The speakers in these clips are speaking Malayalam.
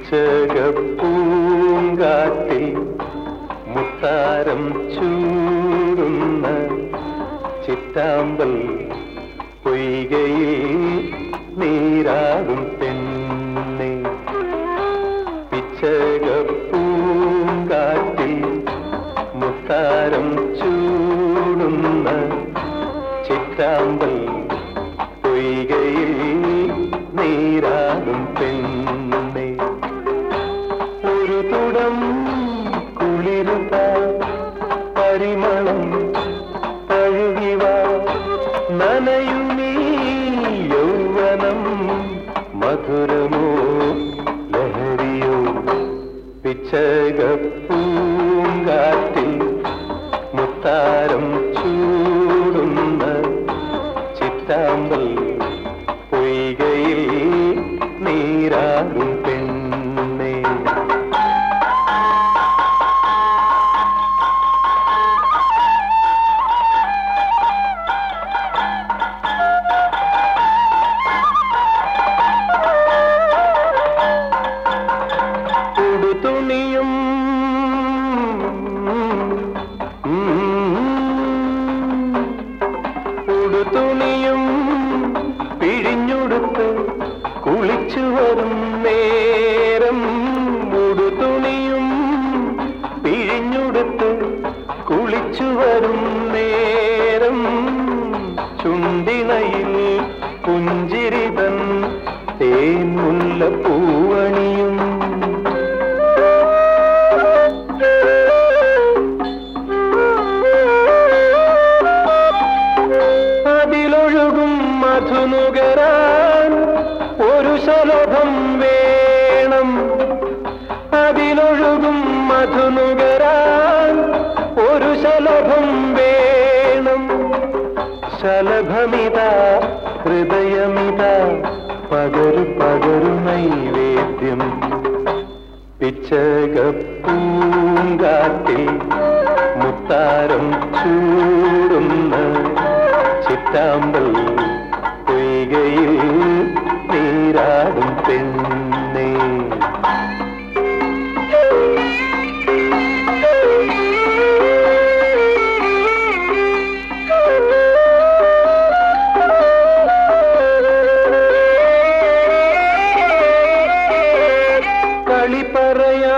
പിച്ചകപ്പൂങ്കാറ്റിൽ മുത്താരം ചൂടുന്ന ചിറ്റാമ്പൽ പൊയ്കയിൽ നീരാടും പെണ്ണെ പിച്ചകപ്പൂങ്കാറ്റിൽ മുത്താരം ചൂടുന്ന ചിറ്റാമ്പൽ പൊയ്കയിൽ നീരാടും പെണ്ണെ ഒരു തുടം കുളിരുത പരിമളം തഴുകിവ നനയുമീ യൗവനം മധുരമോ ലഹരിയോ പിച്ചകപ്പൂങ്കാറ്റിൽ മുത്താരം ചൂടുന്ന ചിത്താമ്പൽ പൊയ്കയിൽ നീരാടും പെണ്ണേ ഉടുതുണിയും ഉടുതുണിയും പിഴിഞ്ഞുടുത്ത് കുളിച്ചു വരും നേരം ഉടുതുണിയും പിഴിഞ്ഞുടുത്ത് കുളിച്ചു വരും നേരം ചുണ്ടിണയിൽ പുഞ്ചിരിതൻ തേൻമുല്ല പൂവണിയും അതിലൊഴുകും മധുനുകരാൻ ഒരു ശലഭം വേണം അതിലൊഴുകും മധുനുകരാൻ ഒരു ശലഭം വേണം ശലഭമിത ഹൃദയമിത പകരു പകരു നൈവേദ്യം പിച്ചകപ്പൂങ്കാട്ടിൽ മുത്താരം ചൂടുന്ന ചിറ്റാമ്പൽ പൊയ്കയിൽ നീരാടും പെണ്ണേ കളി പറയാ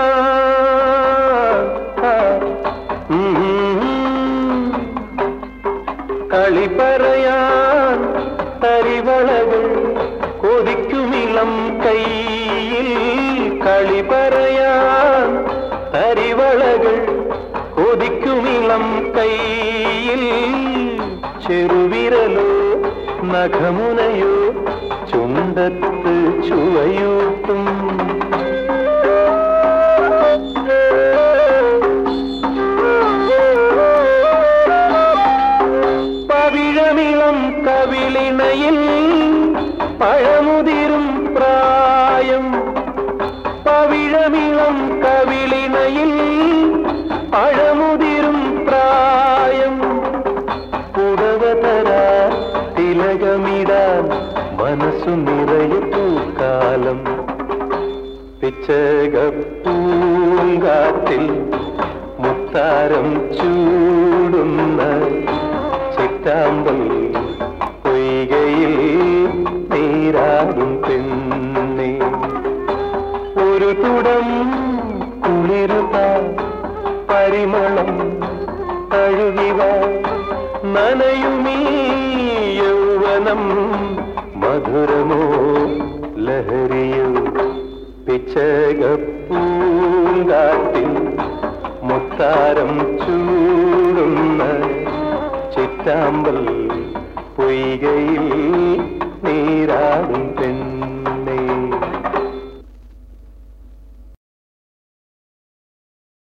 കളി പറയാൻ തരിവളകൾ കൊതിക്കുമിളം കയ്യിൽ കളി പറയാൻ തരിവളകൾ കൊതിക്കുമിളം കയ്യിൽ ചെറുവിരലോ നഖമുനയോ ചുണ്ടത്ത് ചുവയൂട്ടും പവിഴമിളം കവിളിണയിൽ പഴമുതിരും പ്രായം പവിഴമിളം കവിളിണയിൽ പഴമുതിരും പ്രായം പുടവതര തിലകമിടാൻ മനസ്സു നിറയെ പൂക്കാലം പിച്ചകപ്പൂങ്കാറ്റിൽ മുത്താരം ചൂടുന്ന ചിറ്റാമ്പൽ പൊയ്കയിൽ നീരാടും പെണ്ണെ ഒരു തുടം കുളിരുത പരിമളം തഴുകിവ നനയുമീ യൗവനം മധുരമോ ലഹരിയോ പിച്ചകപ്പൂങ്കാട്ടിൽ മുത്താരം ചൂടുന്ന ചിറ്റാമ്പൽ പൊയ്കയിൽ നീരാടും പെണ്ണ്